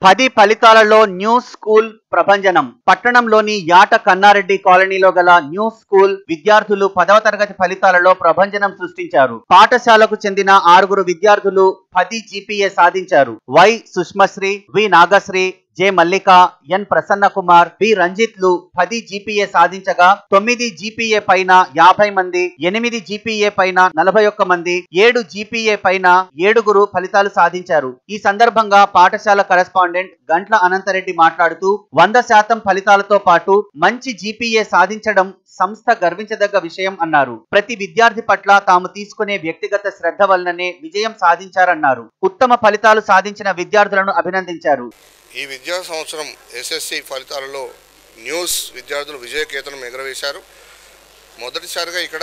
పది ఫలితాలలో new school ప్రభంజనం పట్టణంలోని యాట కన్నారెడ్డి కాలనీలో గల న్యూ స్కూల్ విద్యార్థులు పదవ తరగతి ఫలితాలలో ప్రభంజనం సృష్టించారు పాఠశాలకు చెందిన ఆరుగురు విద్యార్థులు పది జీపీఏ సాధించారు Y Sushmasri V Nagasri J Mallika N Prasanna Kumar B రంజిత్లు పది జీపీఏ సాధించగా తొమ్మిది జీపీఏ పైన యాభై మంది ఎనిమిది జీపీఏ పైన నలభై ఒక్క మంది ఏడు జీపీఏ పైన ఏడుగురు ఫలితాలు సాధించారు ఈ సందర్భంగా పాఠశాల కరెస్పాండెంట్ గంట్ల అనంతరెడ్డి మాట్లాడుతూ వంద శాతం ఫలితాలతో పాటు మంచి జీపీఏ సాధించడం సంస్థ గర్వించదగ్గ విషయం అన్నారు ప్రతి విద్యార్థి పట్ల తాము తీసుకునే వ్యక్తిగత శ్రద్ధ వల్లనే విజయం సాధించారన్నారు ఉత్తమ ఫలితాలు సాధించిన విద్యార్థులను అభినందించారు ఈ విద్యా సంవత్సరం ఎస్ఎస్సి ఫలితాలలో న్యూస్ విద్యార్థులు విజయకేతనం ఎగరవేశారు మొదటిసారిగా ఇక్కడ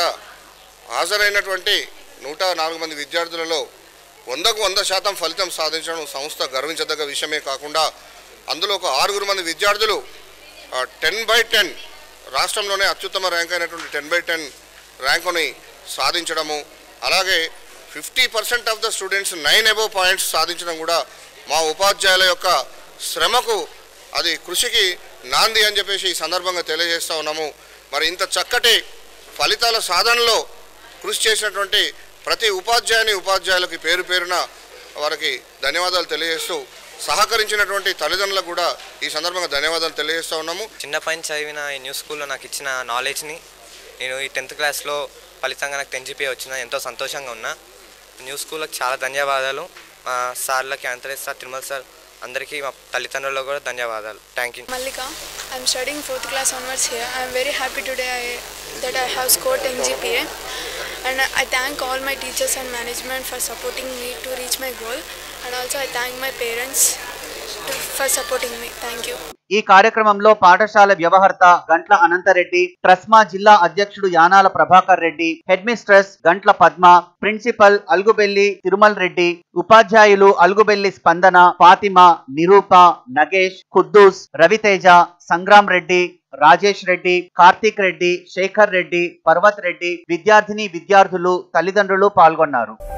హాజరైనటువంటి నూట నాలుగు మంది విద్యార్థులలో వందకు వంద శాతం ఫలితం సాధించడం సంస్థ గర్వించదగ్గ విషయమే కాకుండా అందులో ఒక ఆరుగురు మంది విద్యార్థులు టెన్ బై టెన్ రాష్ట్రంలోనే అత్యుత్తమ ర్యాంక్ అయినటువంటి టెన్ బై టెన్ ర్యాంకుని సాధించడము అలాగే fifty percent of the students nine above points సాధించడం కూడా మా ఉపాధ్యాయుల యొక్క శ్రమకు అది కృషికి నాంది అని చెప్పేసి ఈ సందర్భంగా తెలియజేస్తూ ఉన్నాము మరి ఇంత చక్కటి ఫలితాల సాధనలో కృషి చేసినటువంటి ప్రతి ఉపాధ్యాయుని ఉపాధ్యాయులకి పేరు పేరున వారికి ధన్యవాదాలు తెలియజేస్తూ సహకరించినటువంటి తల్లిదండ్రులకు కూడా ఈ సందర్భంగా ధన్యవాదాలు తెలియజేస్తూ ఉన్నాము చిన్నప్పటి నుంచి చదివిన ఈ న్యూ స్కూల్లో నాకు ఇచ్చిన నాలెడ్జ్ని నేను ఈ టెన్త్ క్లాస్లో ఫలితంగా నాకు టెన్ జీపీ వచ్చిన ఎంతో సంతోషంగా ఉన్నా న్యూ స్కూల్కి చాలా ధన్యవాదాలు మా సార్లకి అంతరేష్ సార్ తిరుమల సార్ అందరికీ మా తల్లిదండ్రులకు కూడా ధన్యవాదాలు thank you Malika, I'm studying fourth class onwards here. I'm very happy today I, that I have scored 10 GPA, and I thank all my teachers and management for supporting me to reach my goal, and also I thank my parents to, for supporting me. Thank you. ఈ కార్యక్రమంలో పాఠశాల వ్యవహర్త గంట్ల అనంతరెడ్డి ట్రస్మా జిల్లా అధ్యక్షుడు Yanala Prabhakar Reddy head mistress Gantla Padma principal Algubelli Thirumal Reddy ఉపాధ్యాయులు అల్గుబెల్లి స్పందన ఫాతిమా నిరూప నగేష్ ఖుద్దూస్ రవితేజ సంగ్రామ్ రెడ్డి రాజేష్ రెడ్డి కార్తీక్ రెడ్డి శేఖర్ రెడ్డి పర్వత్ రెడ్డి విద్యార్థిని విద్యార్థులు తల్లిదండ్రులు పాల్గొన్నారు